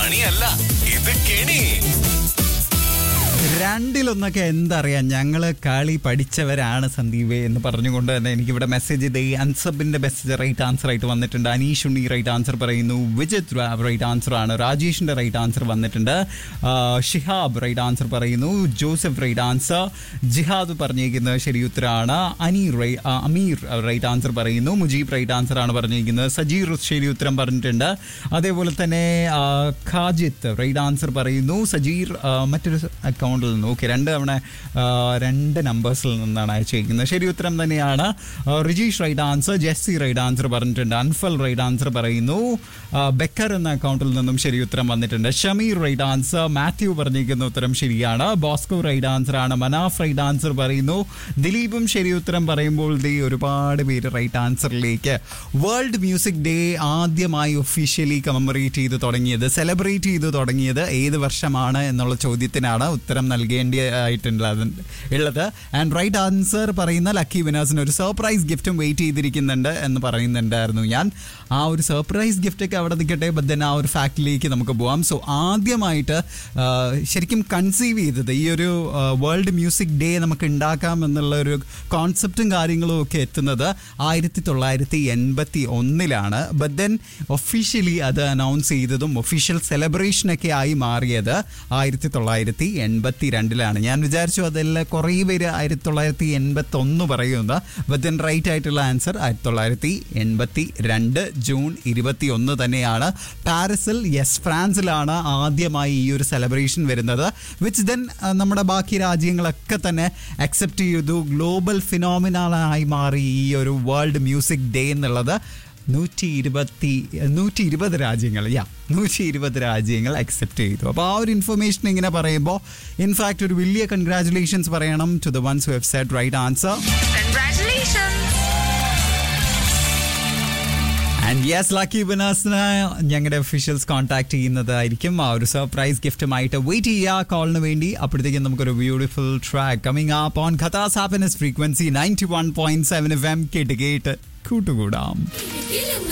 കണിയല്ല ഇത് കെണി രണ്ടിലൊന്നൊക്കെ എന്തറിയാം ഞങ്ങള് കളി പഠിച്ചവരാണ് സന്ദീപേ എന്ന് പറഞ്ഞുകൊണ്ട് തന്നെ എനിക്കിവിടെ മെസ്സേജ് ഇത് അൻസബിന്റെ ബെസ്റ്റ് റൈറ്റ് ആൻസർ ആയിട്ട് വന്നിട്ടുണ്ട് അനീഷ് ഉണ്ണി റൈറ്റ് ആൻസർ പറയുന്നു വിജിത് റൈറ്റ് ആൻസർ ആണ് രാജേഷിന്റെ റൈറ്റ് ആൻസർ വന്നിട്ടുണ്ട് ആ, ഷിഹാബ് റൈറ്റ് ആൻസർ പറയുന്നു ജോസഫ് റൈറ്റ് ആൻസർ ജിഹാദ് പറഞ്ഞിരിക്കുന്നത് ശരി ഉത്തരമാണ് അനീർ റൈ- ആ, അമീർ റൈറ്റ് ആൻസർ പറയുന്നു മുജീബ് റൈറ്റ് ആൻസർ ആണ് പറഞ്ഞിരിക്കുന്നത് സജീർ ശരി ഉത്തരം പറഞ്ഞിട്ടുണ്ട് അതേപോലെ തന്നെ ആ, ഖാജിത്ത് റൈറ്റ് ആൻസർ പറയുന്നു സജീർ ആ, മറ്റൊരു അക്കൗണ്ടിൽ നിന്ന് ഓക്കെ രണ്ട് തവണ ആ, രണ്ട് നമ്പേഴ്സിൽ നിന്നാണ് അയച്ചിരിക്കുന്നത് ശരി ഉത്തരം തന്നെയാണ് ആ, Rijeesh right answer Jessy right answer പറഞ്ഞിട്ടുണ്ട് അൻഫൽ റൈറ്റ് ആൻസർ പറയുന്നു ആ, ബെക്കർ എന്ന അക്കൗണ്ടിൽ നിന്നും ശരി ഉത്തരം വന്നിട്ടുണ്ട് ഷമീർ റൈറ്റ് ആൻസർ മാത്യു പറഞ്ഞിരിക്കുന്ന ഉത്തരം ശരിയാണ് ബോസ്കോ റൈറ്റ് ആൻസർ ആണ് മനാഫ് റൈറ്റ് ആൻസർ പറയുന്നു ദിലീപും ശരി ഉത്തരം പറയുമ്പോൾ ദേ ഒരുപാട് പേര് റൈറ്റ് ആൻസറിലേക്ക് വേൾഡ് മ്യൂസിക് ഡേ ആദ്യമായി ഒഫീഷ്യലി കമമറേറ്റ് ചെയ്ത് തുടങ്ങിയത് സെലിബ്രേറ്റ് ചെയ്ത് തുടങ്ങിയത് ഏത് വർഷമാണ് എന്നുള്ള ചോദ്യത്തിനാണ് ഉത്തരം നൽകേണ്ടതായിട്ടുള്ളത് ഉള്ളത് ആൻഡ് റൈറ്റ് ആൻസർ പറയുന്ന ലക്കി വിനേഴ്സിന് ഒരു സർപ്രൈസ് ഗിഫ്റ്റും വെയിറ്റ് ചെയ്തിരിക്കുന്നുണ്ട് എന്ന് പറയുന്നുണ്ടായിരുന്നു ഞാൻ ആ ഒരു സർപ്രൈസ് ഗിഫ്റ്റ് ഒക്കെ അവിടെ നിൽക്കട്ടെ ബട്ട് ദെൻ ആ ഒരു ഫാക്ടിലേക്ക് നമുക്ക് പോവാം സോ ആദ്യമായിട്ട് ആ, ശരിക്കും കൺസീവ് ചെയ്തത് ഈ ഒരു വേൾഡ് മ്യൂസിക് ഡേ നമുക്ക് ഉണ്ടാക്കാം എന്നുള്ള ഒരു കോൺസെപ്റ്റും കാര്യങ്ങളും ഒക്കെ എത്തുന്നത് ആയിരത്തി തൊള്ളായിരത്തി എൺപത്തി ഒന്നിലാണ് ബട്ട് ദെൻ ഒഫീഷ്യലി അത് അനൗൺസ് ചെയ്തതും ഒഫീഷ്യൽ സെലിബ്രേഷനൊക്കെ ആയി മാറിയത് ആയിരത്തി തൊള്ളായിരത്തി എൺപത്തി രണ്ടിലാണ് ഞാൻ വിചാരിച്ചു അതെല്ലാം കുറേ പേര് ആയിരത്തി തൊള്ളായിരത്തി എൺപത്തി ഒന്ന് പറയുന്നത് ബട്ട് ദെൻ റൈറ്റ് ആയിട്ടുള്ള ആൻസർ ആയിരത്തി തൊള്ളായിരത്തി എൺപത്തി രണ്ട് ജൂൺ ഇരുപത്തി ഒന്ന് തന്നെയാണ് പാരീസിൽ യെസ് ഫ്രാൻസിലാണ് ആദ്യമായി ഈ ഒരു സെലിബ്രേഷൻ വരുന്നത് വിച്ച് ദെൻ നമ്മുടെ ബാക്കി രാജ്യങ്ങളൊക്കെ തന്നെ അക്സെപ്റ്റ് ചെയ്തു ഗ്ലോബൽ ഫിനോമിനായി മാറി ഈ ഒരു വേൾഡ് മ്യൂസിക് ഡേ എന്നുള്ളത് നൂറ്റി ഇരുപത്തി നൂറ്റി ഇരുപത് രാജ്യങ്ങൾ യാ നൂറ്റി ഇരുപത് രാജ്യങ്ങൾ അക്സെപ്റ്റ് ചെയ്തു അപ്പോൾ ആ ഒരു ഇൻഫർമേഷൻ ഇങ്ങനെ പറയുമ്പോൾ ഇൻഫാക്ട് ഒരു വലിയ കൺഗ്രാറ്റുലേഷൻസ് പറയണം to the ones who have said right answer Congratulations! And yes lucky വിനേഴ്സിന് ഞങ്ങളുടെ ഒഫീഷ്യൽസ് കോൺടാക്ട് ചെയ്യുന്നതായിരിക്കും ആ ഒരു സർപ്രൈസ് ഗിഫ്റ്റുമായിട്ട് വെയിറ്റ് ചെയ്യുക കോളിന് വേണ്ടി അപ്പോഴത്തേക്കും നമുക്കൊരു beautiful track coming up on ഖത്താസ് happiness frequency ninety one point seven F M കേട്ട് കേട്ട് കൂട്ടുകൂടാം